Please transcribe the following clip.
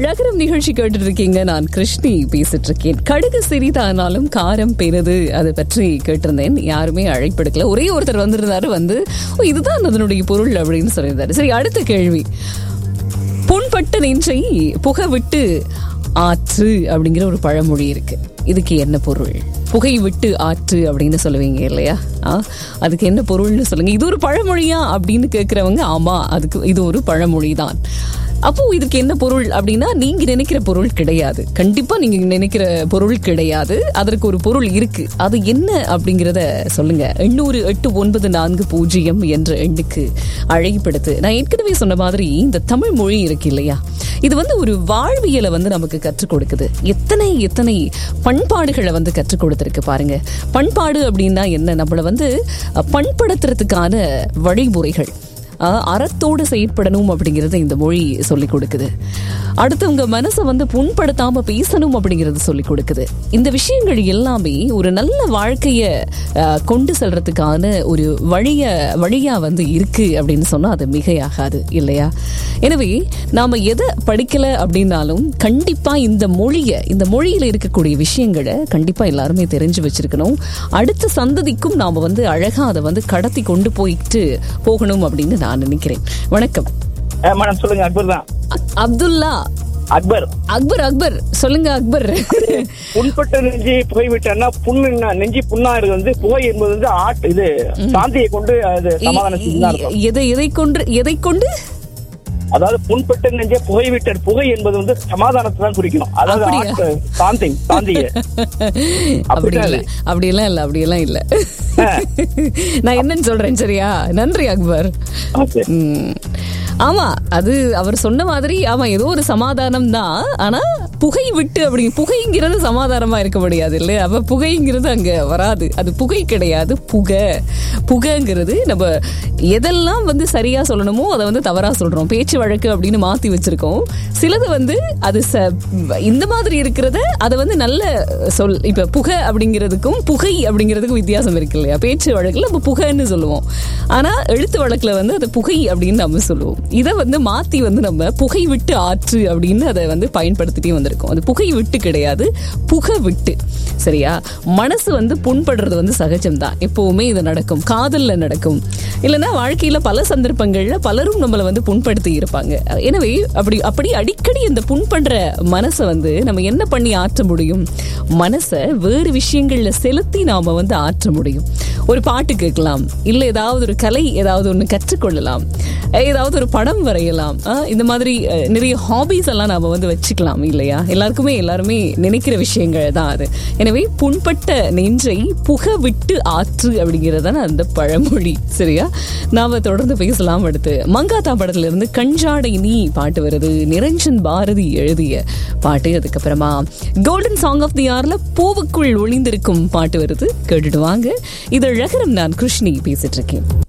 அழகரம் நிகழ்ச்சி கேட்டுட்டு இருக்கீங்க நான் கிருஷ்ணி பேசிட்டு இருக்கேன் கடுகு சிறிதானாலும் காரம் பெருது அதை பற்றி கேட்டிருந்தேன் யாருமே அழைப்பெடுக்கல ஒரே ஒருத்தர் வந்திருந்தாரு வந்து "ஓ, இதுதான் அதனுடைய பொருள் அப்படின்னு சொல்லியிருந்தாரு சரி அடுத்த கேள்வி புண்பட்ட நெஞ்சை புகை விட்டு ஆற்று அப்படிங்கிற ஒரு பழமொழி இருக்கு இதுக்கு என்ன பொருள் புகை விட்டு ஆற்று அப்படின்னு சொல்லுவீங்க இல்லையா ஆ அதுக்கு என்ன பொருள்னு சொல்லுங்க இது ஒரு பழமொழியா அப்படின்னு கேட்குறவங்க ஆமா அதுக்கு இது ஒரு பழமொழி தான் அப்போ இதுக்கு என்ன பொருள் அப்படின்னா நீங்க நினைக்கிற பொருள் கிடையாது கண்டிப்பா நீங்க நினைக்கிற பொருள் கிடையாது அதற்கு ஒரு பொருள் இருக்கு அது என்ன அப்படிங்கிறத சொல்லுங்க எண்ணூறு எட்டு ஒன்பது நான்கு பூஜ்ஜியம் என்ற எண்ணுக்கு அழைப்படுத்து நான் ஏற்கனவே சொன்ன மாதிரி இந்த தமிழ் மொழி இருக்கு இல்லையா இது வந்து ஒரு வாழ்வியலை வந்து நமக்கு கற்றுக் கொடுக்குது எத்தனை எத்தனை பண்பாடுகளை வந்து கற்றுக் கொடுத்துருக்கு பாருங்க பண்பாடு அப்படின்னா என்ன நம்மளை வந்து அஹ், பண்படுத்துறதுக்கான வழிமுறைகள் அஹ், அறத்தோடு செயற்படணும் அப்படிங்கறத இந்த மொழி சொல்லி கொடுக்குது அடுத்தவங்க மனசை வந்து புண்படுத்தாம பேசணும் அப்படிங்கறது சொல்லி கொடுக்குது இந்த விஷயங்கள் எல்லாமே ஒரு நல்ல வாழ்க்கைய அஹ், கொண்டு செல்றதுக்கான ஒரு வழிய வழியா வந்து இருக்கு அப்படின்னு சொன்னா அது மிகையாகாது இல்லையா எனவே நாம எதை படிக்கல அப்படின்னாலும் கண்டிப்பா இந்த மொழிய இந்த மொழியில இருக்கக்கூடிய விஷயங்களை கண்டிப்பா எல்லாருமே தெரிஞ்சு வச்சிருக்கணும் அடுத்த சந்ததிக்கும் நாம வந்து அழகா அதை வந்து கடத்தி கொண்டு போயிட்டு போகணும் அப்படின்னு நான் நினைக்கிறேன் வணக்கம் அஹ் மேடம் சொல்லுங்க அக்பர் தான் அ- அப்துல்லா அக்பர் அக்பர் அக்பர் சொல்லுங்க அக்பர் புண்பட்ட நெஞ்சி புகை விட்டா புண்ணு நெஞ்சி புண்ணா இருக்கு வந்து புகை என்பது வந்து ஆட்டு இது சாந்தியை கொண்டு அது சமாதானம் செஞ்சுதான் இருக்கும் எதை எதை கொண்டு எதை கொண்டு அதாவது புண்பட்ட நெஞ்சே புகை விட்டர் புகை என்பது வந்து சமாதானத்தை தான் குறிக்கணும் அதாவது அப்படியா? ஆட்டு சாந்தி சாந்திய அப்படி அப்படிதான் இல்ல அப்படியெல்லாம் இல்ல அப்படியெல்லாம் இல்ல நான் என்னன்னு சொல்றேன் சரியா நன்றி அக்பர் ஓகே ம். ஆமா அது அவர் சொன்ன மாதிரி ஆமா ஏதோ ஒரு சமாதானம் தான் ஆனா புகை விட்டு அப்படி புகைங்கிறது சமாதானமா இருக்க முடியாது இல்லையா அப்ப புகைங்கிறது அங்க வராது அது புகை கிடையாது புகை புகைங்கிறது நம்ம எதெல்லாம் வந்து சரியா சொல்லணுமோ அதை வந்து தவறா சொல்றோம் பேச்சு வழக்கு அப்படின்னு மாத்தி வச்சிருக்கோம் சிலது வந்து அது ச- இந்த மாதிரி இருக்கிறத அதை வந்து நல்ல சொல் இப்ப புகை அப்படிங்கிறதுக்கும் புகை அப்படிங்கிறதுக்கும் வித்தியாசம் இருக்கு இல்லையா பேச்சு வழக்குல நம்ம புகைன்னு சொல்லுவோம் ஆனா எழுத்து வழக்குல வந்து அது புகை அப்படின்னு நம்ம சொல்லுவோம் இதை வந்து மாத்தி வந்து நம்ம புகை விட்டு ஆற்று அப்படின்னு அதை வந்து பயன்படுத்திட்டே வந்திருக்கோம் அது புகை விட்டு கிடையாது புகை விட்டு சரியா மனசு வந்து புண்படுறது வந்து சகஜம்தான் எப்பவுமே இது நடக்கும் காதல்ல நடக்கும் இல்லைன்னா வாழ்க்கையில பல சந்தர்ப்பங்கள்ல பலரும் நம்மளை வந்து புண்படுத்தி இருப்பாங்க எனவே அப்படி அப்படி அடிக்கடி இந்த புண்படுற மனசை வந்து நம்ம என்ன பண்ணி ஆற்ற முடியும் மனசை வேறு விஷயங்கள்ல செலுத்தி நாம வந்து ஆற்ற முடியும் ஒரு பாட்டு கேட்கலாம் இல்ல ஏதாவது ஒரு கலை ஏதாவது ஒண்ணு கற்றுக்கொள்ளலாம் ஏதாவது ஒரு படம் வரையலாம் ஆஹ் இந்த மாதிரி அஹ், நிறைய ஹாபிஸ் எல்லாம் நாம வந்து வச்சுக்கலாம் இல்லையா எல்லாருக்குமே எல்லாருமே நினைக்கிற விஷயங்கள் தான் அது எனவே புண்பட்ட நெஞ்சை புக விட்டு ஆற்று அப்படிங்கறதான அந்த பழமொழி சரியா நாம தொடர்ந்து பேசலாம் அடுத்து மங்காத்தா படத்துல இருந்து கஞ்சாடை நீ பாட்டு வருது நிரஞ்சன் பாரதி எழுதிய பாட்டு அதுக்கப்புறமா கோல்டன் சாங் ஆஃப் தி ஆர்ல பூவுக்குள் ஒளிந்திருக்கும் பாட்டு வருது கேட்டுட்டு வாங்க இது அழகரம் நான் கிருஷ்ணி பேசிட்டு இருக்கேன்